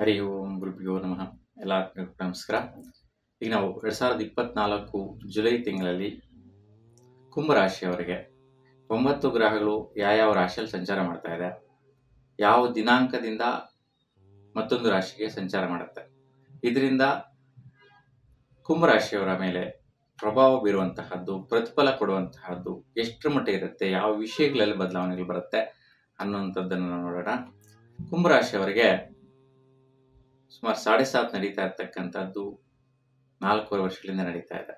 ಹರಿ ಓಂ ಗುರುಭ್ಯೋ ನಮಃ ಎಲ್ಲ ಆತ್ಮೀಯರಿಗೂ ನಮಸ್ಕಾರ ಈಗ ನಾವು ಎರಡು ಸಾವಿರದ ಇಪ್ಪತ್ನಾಲ್ಕು ಜುಲೈ ತಿಂಗಳಲ್ಲಿ ಕುಂಭರಾಶಿಯವರಿಗೆ ಒಂಬತ್ತು ಗ್ರಹಗಳು ಯಾವ್ಯಾವ ರಾಶಿಯಲ್ಲಿ ಸಂಚಾರ ಮಾಡ್ತಾ ಇದೆ ಯಾವ ದಿನಾಂಕದಿಂದ ಮತ್ತೊಂದು ರಾಶಿಗೆ ಸಂಚಾರ ಮಾಡುತ್ತೆ ಇದರಿಂದ ಕುಂಭರಾಶಿಯವರ ಮೇಲೆ ಪ್ರಭಾವ ಬೀರುವಂತಹದ್ದು ಪ್ರತಿಫಲ ಕೊಡುವಂತಹದ್ದು ಎಷ್ಟರ ಮಟ್ಟ ಇರುತ್ತೆ ಯಾವ ವಿಷಯಗಳಲ್ಲಿ ಬದಲಾವಣೆಗಳು ಬರುತ್ತೆ ಅನ್ನುವಂಥದ್ದನ್ನು ನಾವು ನೋಡೋಣ ಕುಂಭರಾಶಿಯವರಿಗೆ ಸುಮಾರು ಸಾಡೆ ಸಾತ್ ನಡೀತಾ ಇರ್ತಕ್ಕಂಥದ್ದು ನಾಲ್ಕೂವರೆ ವರ್ಷಗಳಿಂದ ನಡೀತಾ ಇದೆ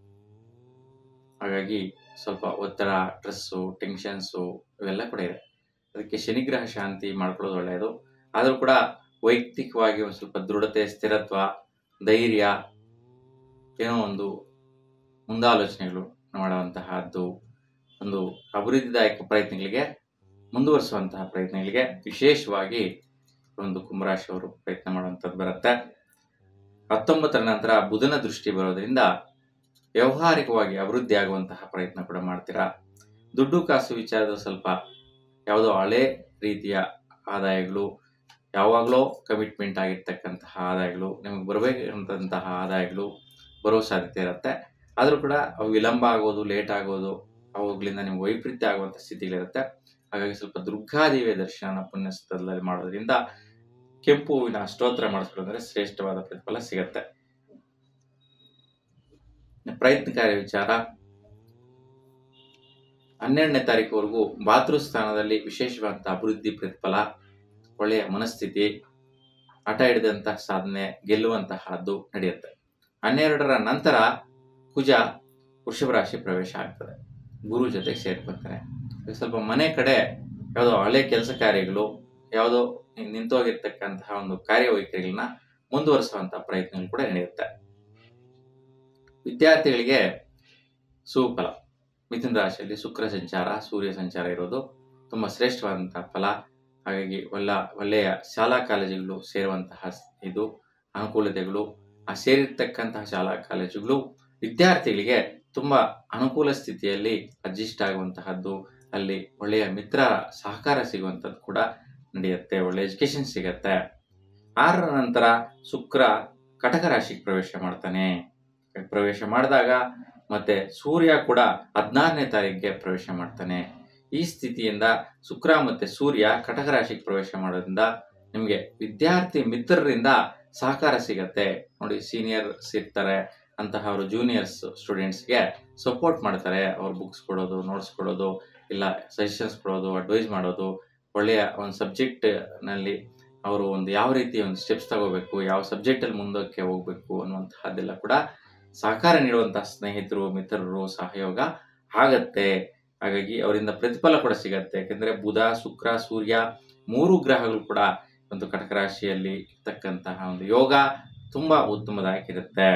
ಹಾಗಾಗಿ ಸ್ವಲ್ಪ ಒತ್ತಡ ಸ್ಟ್ರೆಸ್ಸು ಟೆನ್ಷನ್ಸು ಇವೆಲ್ಲ ಕೂಡ ಇದೆ ಅದಕ್ಕೆ ಶನಿಗ್ರಹ ಶಾಂತಿ ಮಾಡ್ಕೊಳ್ಳೋದು ಒಳ್ಳೆಯದು ಆದರೂ ಕೂಡ ವೈಯಕ್ತಿಕವಾಗಿ ಒಂದು ಸ್ವಲ್ಪ ದೃಢತೆ ಸ್ಥಿರತ್ವ ಧೈರ್ಯ ಏನೋ ಒಂದು ಮುಂದಾಲೋಚನೆಗಳು ಮಾಡುವಂತಹದ್ದು ಒಂದು ಅಭಿವೃದ್ಧಿದಾಯಕ ಪ್ರಯತ್ನಗಳಿಗೆ ಮುಂದುವರಿಸುವಂತಹ ಪ್ರಯತ್ನಗಳಿಗೆ ವಿಶೇಷವಾಗಿ ಒಂದು ಕುಂಭರಾಶಿಯವರು ಪ್ರಯತ್ನ ಮಾಡುವಂಥದ್ದು ಬರುತ್ತೆ ಹತ್ತೊಂಬತ್ತರ ನಂತರ ಬುಧನ ದೃಷ್ಟಿ ಬರೋದ್ರಿಂದ ವ್ಯಾವಹಾರಿಕವಾಗಿ ಅಭಿವೃದ್ಧಿ ಆಗುವಂತಹ ಪ್ರಯತ್ನ ಕೂಡ ಮಾಡ್ತೀರಾ ದುಡ್ಡು ಕಾಸು ವಿಚಾರದ ಸ್ವಲ್ಪ ಯಾವುದೋ ಹಳೆ ರೀತಿಯ ಆದಾಯಗಳು ಯಾವಾಗಲೂ ಕಮಿಟ್ಮೆಂಟ್ ಆಗಿರ್ತಕ್ಕಂತಹ ಆದಾಯಗಳು ನಿಮಗೆ ಬರಬೇಕಂತಹ ಆದಾಯಗಳು ಬರೋ ಸಾಧ್ಯತೆ ಇರುತ್ತೆ ಆದರೂ ಕೂಡ ಅವು ವಿಳಂಬ ಆಗೋದು ಲೇಟ್ ಆಗೋದು ಅವುಗಳಿಂದ ನಿಮ್ಗೆ ವೈಪರೀತ್ಯ ಆಗುವಂಥ ಸ್ಥಿತಿಗಳಿರುತ್ತೆ ಹಾಗಾಗಿ ಸ್ವಲ್ಪ ದುರ್ಗಾದೇವಿಯ ದರ್ಶನ ಪುಣ್ಯ ಸ್ಥಳದಲ್ಲಿ ಮಾಡೋದ್ರಿಂದ ಕೆಂಪು ಹೂವಿನ ಸ್ತೋತ್ರ ಮಾಡಿಸ್ಕೊಳ್ಳೋದ್ರೆ ಶ್ರೇಷ್ಠವಾದ ಪ್ರತಿಫಲ ಸಿಗತ್ತೆ ಪ್ರಯತ್ನಕಾರಿ ವಿಚಾರ ಹನ್ನೆರಡನೇ ತಾರೀಕುವರೆಗೂ ಮಾತೃ ಸ್ಥಾನದಲ್ಲಿ ವಿಶೇಷವಾದಂತಹ ಅಭಿವೃದ್ಧಿ ಪ್ರತಿಫಲ ಒಳ್ಳೆಯ ಮನಸ್ಥಿತಿ ಹಠ ಹಿಡಿದಂತಹ ಸಾಧನೆ ಗೆಲ್ಲುವಂತಹದ್ದು ನಡೆಯುತ್ತೆ ಹನ್ನೆರಡರ ನಂತರ ಕುಜ ವೃಷಭ ರಾಶಿ ಪ್ರವೇಶ ಆಗ್ತದೆ ಗುರು ಜೊತೆಗೆ ಸೇರ್ಕೊತಾರೆ ಸ್ವಲ್ಪ ಮನೆ ಕಡೆ ಯಾವುದೋ ಹಳೆ ಕೆಲಸ ಕಾರ್ಯಗಳು ಯಾವುದೋ ನಿಂತೋಗಿರ್ತಕ್ಕಂತಹ ಒಂದು ಕಾರ್ಯವೈಖರಿಗಳನ್ನ ಮುಂದುವರಿಸುವಂತಹ ಪ್ರಯತ್ನಗಳು ಕೂಡ ನಡೆಯುತ್ತೆ ವಿದ್ಯಾರ್ಥಿಗಳಿಗೆ ಸುಫಲ ಮಿಥುನ ರಾಶಿಯಲ್ಲಿ ಶುಕ್ರ ಸಂಚಾರ ಸೂರ್ಯ ಸಂಚಾರ ಇರೋದು ತುಂಬ ಶ್ರೇಷ್ಠವಾದಂತಹ ಫಲ ಹಾಗಾಗಿ ಒಳ್ಳ ಒಳ್ಳೆಯ ಶಾಲಾ ಕಾಲೇಜುಗಳು ಸೇರುವಂತಹ ಇದು ಅನುಕೂಲತೆಗಳು ಆ ಸೇರಿರ್ತಕ್ಕಂತಹ ಶಾಲಾ ಕಾಲೇಜುಗಳು ವಿದ್ಯಾರ್ಥಿಗಳಿಗೆ ತುಂಬ ಅನುಕೂಲ ಸ್ಥಿತಿಯಲ್ಲಿ ಅಡ್ಜಸ್ಟ್ ಆಗುವಂತಹದ್ದು ಅಲ್ಲಿ ಒಳ್ಳೆಯ ಮಿತ್ರ ಸಹಕಾರ ಸಿಗುವಂಥದ್ದು ಕೂಡ ನಡೆಯುತ್ತೆ ಒಳ್ಳೆ ಎಜುಕೇಶನ್ ಸಿಗತ್ತೆ ಆರರ ನಂತರ ಶುಕ್ರ ಕಟಕ ರಾಶಿಗೆ ಪ್ರವೇಶ ಮಾಡ್ತಾನೆ ಪ್ರವೇಶ ಮಾಡಿದಾಗ ಮತ್ತೆ ಸೂರ್ಯ ಕೂಡ ಹದಿನಾರನೇ ತಾರೀಕಿಗೆ ಪ್ರವೇಶ ಮಾಡ್ತಾನೆ ಈ ಸ್ಥಿತಿಯಿಂದ ಶುಕ್ರ ಮತ್ತೆ ಸೂರ್ಯ ಕಟಕ ರಾಶಿಗೆ ಪ್ರವೇಶ ಮಾಡೋದ್ರಿಂದ ನಿಮಗೆ ವಿದ್ಯಾರ್ಥಿ ಮಿತ್ರರಿಂದ ಸಹಕಾರ ಸಿಗತ್ತೆ ನೋಡಿ ಸೀನಿಯರ್ಸ್ ಇರ್ತಾರೆ ಅಂತಹವರು ಜೂನಿಯರ್ಸ್ ಸ್ಟೂಡೆಂಟ್ಸ್ಗೆ ಸಪೋರ್ಟ್ ಮಾಡ್ತಾರೆ ಅವ್ರ ಬುಕ್ಸ್ ಕೊಡೋದು ನೋಟ್ಸ್ ಕೊಡೋದು ಇಲ್ಲ ಸಜೆಷನ್ಸ್ ಕೊಡೋದು ಅಡ್ವೈಸ್ ಮಾಡೋದು ಒಳ್ಳೆಯ ಒಂದು ಸಬ್ಜೆಕ್ಟ್ನಲ್ಲಿ ಅವರು ಒಂದು ಯಾವ ರೀತಿ ಒಂದು ಸ್ಟೆಪ್ಸ್ ತಗೋಬೇಕು ಯಾವ ಸಬ್ಜೆಕ್ಟಲ್ಲಿ ಮುಂದಕ್ಕೆ ಹೋಗಬೇಕು ಅನ್ನುವಂತಹದ್ದೆಲ್ಲ ಕೂಡ ಸಹಕಾರ ನೀಡುವಂತಹ ಸ್ನೇಹಿತರು ಮಿತ್ರರು ಸಹಯೋಗ ಆಗತ್ತೆ ಹಾಗಾಗಿ ಅವರಿಂದ ಪ್ರತಿಫಲ ಕೂಡ ಸಿಗತ್ತೆ ಯಾಕಂದ್ರೆ ಬುಧ ಶುಕ್ರ ಸೂರ್ಯ ಮೂರು ಗ್ರಹಗಳು ಕೂಡ ಒಂದು ಕಟಕ ರಾಶಿಯಲ್ಲಿ ಇರ್ತಕ್ಕಂತಹ ಒಂದು ಯೋಗ ತುಂಬಾ ಉತ್ತಮದಾಗಿರುತ್ತೆ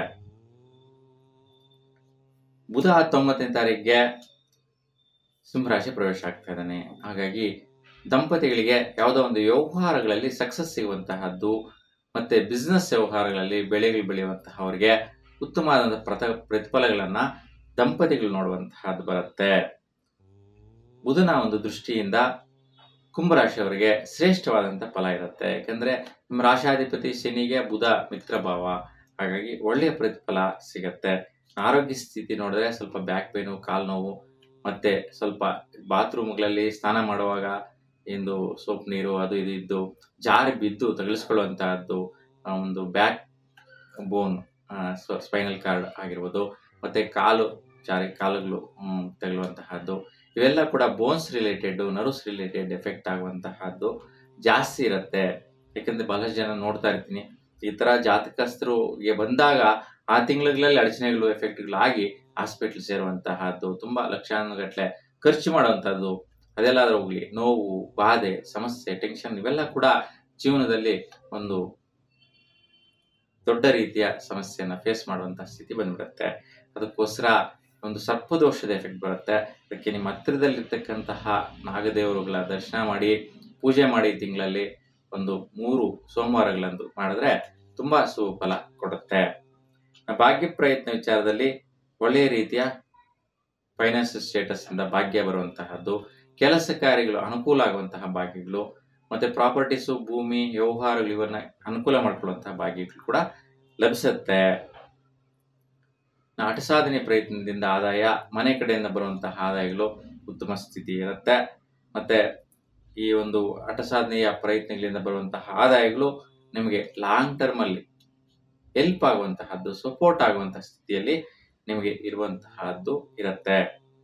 ಬುಧ ಹತ್ತೊಂಬತ್ತನೇ ತಾರೀಕಿಗೆ ಸಿಂಹರಾಶಿ ಪ್ರವೇಶ ಆಗ್ತಾ ಇದ್ದಾನೆ ಹಾಗಾಗಿ ದಂಪತಿಗಳಿಗೆ ಯಾವುದೋ ಒಂದು ವ್ಯವಹಾರಗಳಲ್ಲಿ ಸಕ್ಸಸ್ ಸಿಗುವಂತಹದ್ದು ಮತ್ತೆ ಬಿಸ್ನೆಸ್ ವ್ಯವಹಾರಗಳಲ್ಲಿ ಬೆಳೆಗಳು ಬೆಳೆಯುವಂತಹವರಿಗೆ ಉತ್ತಮವಾದ ಪ್ರತ ಪ್ರತಿಫಲಗಳನ್ನ ದಂಪತಿಗಳು ನೋಡುವಂತಹದ್ದು ಬರುತ್ತೆ ಬುಧನ ಒಂದು ದೃಷ್ಟಿಯಿಂದ ಕುಂಭರಾಶಿಯವರಿಗೆ ಶ್ರೇಷ್ಠವಾದಂಥ ಫಲ ಇರುತ್ತೆ ಯಾಕಂದ್ರೆ ನಿಮ್ಮ ರಾಶಾಧಿಪತಿ ಶನಿಗೆ ಬುಧ ಮಿತ್ರ ಭಾವ ಹಾಗಾಗಿ ಒಳ್ಳೆಯ ಪ್ರತಿಫಲ ಸಿಗತ್ತೆ ಆರೋಗ್ಯ ಸ್ಥಿತಿ ನೋಡಿದ್ರೆ ಸ್ವಲ್ಪ ಬ್ಯಾಕ್ ಪೇನು ಕಾಲು ನೋವು ಮತ್ತೆ ಸ್ವಲ್ಪ ಬಾತ್ರೂಮ್ಗಳಲ್ಲಿ ಸ್ನಾನ ಮಾಡುವಾಗ ಎಂದು ಸೋಪ್ ನೀರು ಅದು ಇದು ಇದ್ದು ಜಾರಿ ಬಿದ್ದು ತಗುಲಿಸ್ಕೊಳ್ಳುವಂತಹದ್ದು ಒಂದು ಬ್ಯಾಕ್ ಬೋನ್ ಸ್ಪೈನಲ್ ಕಾರ್ಡ್ ಆಗಿರ್ಬೋದು ಮತ್ತೆ ಕಾಲು ಜಾರಿ ಕಾಲುಗಳು ತಗುಲುವಂತಹದ್ದು ಇವೆಲ್ಲ ಕೂಡ bones related nerves related effect ಆಗುವಂತಹದ್ದು ಜಾಸ್ತಿ ಇರುತ್ತೆ ಯಾಕಂದ್ರೆ ಬಹಳಷ್ಟು ಜನ ನೋಡ್ತಾ ಇರ್ತೀನಿ ಈ ತರ ಜಾತಕಸ್ಥರಿಗೆ ಬಂದಾಗ ಆ ತಿಂಗಳುಗಳಲ್ಲಿ ಅಡಚಣೆಗಳು ಎಫೆಕ್ಟ್ಗಳಾಗಿ ಹಾಸ್ಪಿಟ್ಲ್ ಸೇರುವಂತಹದ್ದು ತುಂಬಾ ಲಕ್ಷಾನುಗಟ್ಲೆ ಖರ್ಚು ಮಾಡುವಂತಹದ್ದು ಅದೆಲ್ಲಾದ್ರೂ ಹೋಗ್ಲಿ ನೋವು ಬಾಧೆ ಸಮಸ್ಯೆ ಟೆನ್ಷನ್ ಇವೆಲ್ಲ ಕೂಡ ಜೀವನದಲ್ಲಿ ಒಂದು ದೊಡ್ಡ ರೀತಿಯ ಸಮಸ್ಯೆಯನ್ನ ಫೇಸ್ ಮಾಡುವಂತಹ ಸ್ಥಿತಿ ಬಂದ್ಬಿಡುತ್ತೆ ಅದಕ್ಕೋಸ್ಕರ ಒಂದು ಸರ್ಪದೋಷದ ಎಫೆಕ್ಟ್ ಬರುತ್ತೆ ಅದಕ್ಕೆ ನಿಮ್ಮ ಹತ್ತಿರದಲ್ಲಿರ್ತಕ್ಕಂತಹ ನಾಗದೇವರುಗಳ ದರ್ಶನ ಮಾಡಿ ಪೂಜೆ ಮಾಡಿ ತಿಂಗಳಲ್ಲಿ ಒಂದು ಮೂರು ಸೋಮವಾರಗಳಂದು ಮಾಡಿದ್ರೆ ತುಂಬಾ ಸುಫಲ ಕೊಡುತ್ತೆ ಭಾಗ್ಯ ಪ್ರಯತ್ನ ವಿಚಾರದಲ್ಲಿ ಒಳ್ಳೆಯ ರೀತಿಯ ಫೈನಾನ್ಷಿಯಲ್ ಸ್ಟೇಟಸ್ ಇಂದ ಭಾಗ್ಯ ಬರುವಂತಹದ್ದು ಕೆಲಸ ಕಾರ್ಯಗಳು ಅನುಕೂಲ ಆಗುವಂತಹ ಭಾಗ್ಯಗಳು ಮತ್ತೆ ಪ್ರಾಪರ್ಟೀಸು ಭೂಮಿ ವ್ಯವಹಾರಗಳು ಇವನ್ನ ಅನುಕೂಲ ಮಾಡ್ಕೊಳ್ಳುವಂತಹ ಭಾಗ್ಯಗಳು ಕೂಡ ಲಭಿಸುತ್ತೆ ಆಟ ಸಾಧನೆ ಪ್ರಯತ್ನದಿಂದ ಆದಾಯ ಮನೆ ಕಡೆಯಿಂದ ಬರುವಂತಹ ಆದಾಯಗಳು ಉತ್ತಮ ಸ್ಥಿತಿ ಇರುತ್ತೆ ಮತ್ತೆ ಈ ಒಂದು ಆಟ ಸಾಧನೆಯ ಪ್ರಯತ್ನಗಳಿಂದ ಬರುವಂತಹ ಆದಾಯಗಳು ನಿಮಗೆ ಲಾಂಗ್ ಟರ್ಮ್ ಅಲ್ಲಿ ಹೆಲ್ಪ್ ಆಗುವಂತಹದ್ದು ಸಪೋರ್ಟ್ ಆಗುವಂತಹ ಸ್ಥಿತಿಯಲ್ಲಿ ನಿಮಗೆ ಇರುವಂತಹದ್ದು ಇರುತ್ತೆ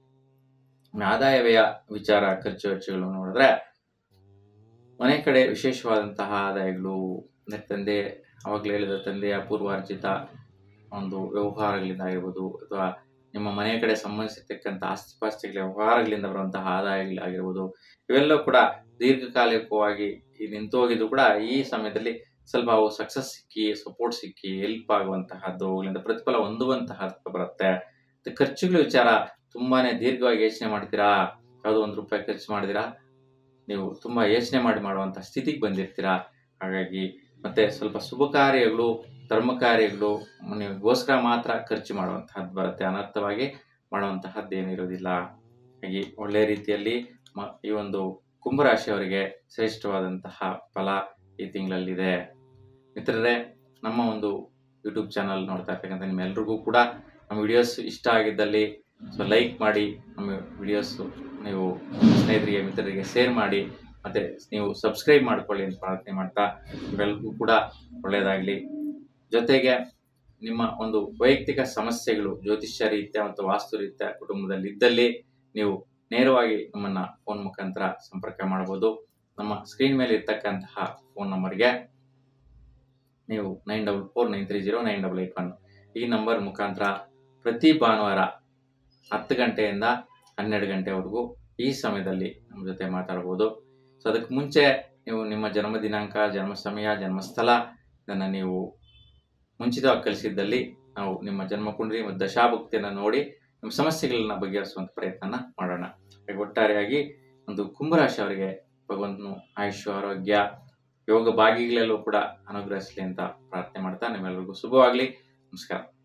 ಆದಾಯ ವ್ಯಯ ವಿಚಾರ ಖರ್ಚು ವೆಚ್ಚಗಳು ನೋಡಿದ್ರೆ ಮನೆ ಕಡೆ ವಿಶೇಷವಾದಂತಹ ಆದಾಯಗಳು ಅಂದ್ರೆ ತಂದೆ ಅವಾಗಲೇ ಹೇಳಿದ ತಂದೆಯ ಪೂರ್ವಾರ್ಜಿತ ಒಂದು ವ್ಯವಹಾರಗಳಿಂದ ಆಗಿರ್ಬೋದು ಅಥವಾ ನಿಮ್ಮ ಮನೆಯ ಕಡೆ ಸಂಬಂಧಿಸಿರ್ತಕ್ಕಂಥ ಆಸ್ತಿಪಾಸ್ತಿಗಳ ವ್ಯವಹಾರಗಳಿಂದ ಬರುವಂತಹ ಆದಾಯಗಳಾಗಿರ್ಬೋದು ಇವೆಲ್ಲವೂ ಕೂಡ ದೀರ್ಘಕಾಲಿಕವಾಗಿ ಈ ನಿಂತೋಗಿದ್ದು ಕೂಡ ಈ ಸಮಯದಲ್ಲಿ ಸ್ವಲ್ಪ ಅವು ಸಕ್ಸಸ್ ಸಿಕ್ಕಿ ಸಪೋರ್ಟ್ ಸಿಕ್ಕಿ ಹೆಲ್ಪ್ ಆಗುವಂತಹದ್ದು ಅವುಗಳಿಂದ ಪ್ರತಿಫಲ ಹೊಂದುವಂತಹದ್ದು ಬರುತ್ತೆ ಮತ್ತೆ ಖರ್ಚುಗಳ ವಿಚಾರ ತುಂಬಾನೇ ದೀರ್ಘವಾಗಿ ಯೋಚನೆ ಮಾಡ್ತೀರಾ ಯಾವುದೋ ಒಂದು ರೂಪಾಯಿ ಖರ್ಚು ಮಾಡಿದಿರಾ ನೀವು ತುಂಬಾ ಯೋಚನೆ ಮಾಡಿ ಮಾಡುವಂತಹ ಸ್ಥಿತಿಗೆ ಬಂದಿರ್ತೀರಾ ಹಾಗಾಗಿ ಮತ್ತೆ ಸ್ವಲ್ಪ ಶುಭ ಕಾರ್ಯಗಳು ಧರ್ಮ ಕಾರ್ಯಗಳು ನಿಮಗೋಸ್ಕರ ಮಾತ್ರ ಖರ್ಚು ಮಾಡುವಂತಹದ್ದು ಬರುತ್ತೆ ಅನರ್ಥವಾಗಿ ಮಾಡುವಂತಹದ್ದು ಏನಿರೋದಿಲ್ಲ ಹಾಗೆ ಒಳ್ಳೆಯ ರೀತಿಯಲ್ಲಿ ಮ- ಈ ಒಂದು ಕುಂಭರಾಶಿಯವರಿಗೆ ಶ್ರೇಷ್ಠವಾದಂತಹ ಫಲ ಈ ತಿಂಗಳಲ್ಲಿದೆ ಮಿತ್ರರೇ ನಮ್ಮ ಒಂದು ಯೂಟ್ಯೂಬ್ ಚಾನಲ್ ನೋಡ್ತಾ ಇರ್ತಕ್ಕಂಥ ನಿಮ್ಮೆಲ್ರಿಗೂ ಕೂಡ ನಮ್ಮ ವಿಡಿಯೋಸ್ ಇಷ್ಟ ಆಗಿದ್ದಲ್ಲಿ ಸೊ ಲೈಕ್ ಮಾಡಿ ನಮ್ಮ ವಿಡಿಯೋಸ್ ನೀವು ಸ್ನೇಹಿತರಿಗೆ ಮಿತ್ರರಿಗೆ ಶೇರ್ ಮಾಡಿ ಮತ್ತೆ ನೀವು ಸಬ್ಸ್ಕ್ರೈಬ್ ಮಾಡ್ಕೊಳ್ಳಿ ಅಂತ ಪ್ರಾರ್ಥನೆ ಮಾಡ್ತಾ ಇವೆಲ್ಲರಿಗೂ ಕೂಡ ಒಳ್ಳೆಯದಾಗಲಿ ಜೊತೆಗೆ ನಿಮ್ಮ ಒಂದು ವೈಯಕ್ತಿಕ ಸಮಸ್ಯೆಗಳು ಜ್ಯೋತಿಷ್ಯ ರೀತ್ಯ ಮತ್ತು ವಾಸ್ತು ರೀತ್ಯ ಕುಟುಂಬದಲ್ಲಿ ಇದ್ದಲ್ಲಿ ನೀವು ನೇರವಾಗಿ ನಮ್ಮನ್ನ ಫೋನ್ ಮುಖಾಂತರ ಸಂಪರ್ಕ ಮಾಡಬಹುದು ನಮ್ಮ ಸ್ಕ್ರೀನ್ ಮೇಲೆ ಇರ್ತಕ್ಕಂತಹ ಫೋನ್ ನಂಬರ್ಗೆ ನೀವು nine double four nine three zero nine double eight one ಈ ನಂಬರ್ ಮುಖಾಂತರ ಪ್ರತಿ ಭಾನುವಾರ ಹತ್ತು ಗಂಟೆಯಿಂದ ಹನ್ನೆರಡು ಗಂಟೆವರೆಗೂ ಈ ಸಮಯದಲ್ಲಿ ನಮ್ಮ ಜೊತೆ ಮಾತಾಡ್ಬೋದು ಸೊ ಅದಕ್ಕೆ ಮುಂಚೆ ನೀವು ನಿಮ್ಮ ಜನ್ಮ ದಿನಾಂಕ ಜನ್ಮ ಸಮಯ ಜನ್ಮಸ್ಥಳ ಇದನ್ನು ನೀವು ಮುಂಚಿತವಾಗಿ ಕಲಿಸಿದ್ದಲ್ಲಿ ನಾವು ನಿಮ್ಮ ಜನ್ಮ ಕುಂಡ್ರಿ ಮತ್ತು ದಶಾಭುಕ್ತಿಯನ್ನು ನೋಡಿ ನಿಮ್ಮ ಸಮಸ್ಯೆಗಳನ್ನ ಬಗೆಹರಿಸುವಂತ ಪ್ರಯತ್ನನ ಮಾಡೋಣ ಹಾಗೆ ಒಟ್ಟಾರೆಯಾಗಿ ಒಂದು ಕುಂಭರಾಶಿ ಅವರಿಗೆ ಭಗವಂತನು ಆಯುಷ್ ಆರೋಗ್ಯ ಯೋಗ ಭಾಗಿಗಳಲ್ಲೂ ಕೂಡ ಅನುಗ್ರಹಿಸಲಿ ಅಂತ ಪ್ರಾರ್ಥನೆ ಮಾಡ್ತಾ ನಿಮ್ಮೆಲ್ಲರಿಗೂ ಶುಭವಾಗಲಿ ನಮಸ್ಕಾರ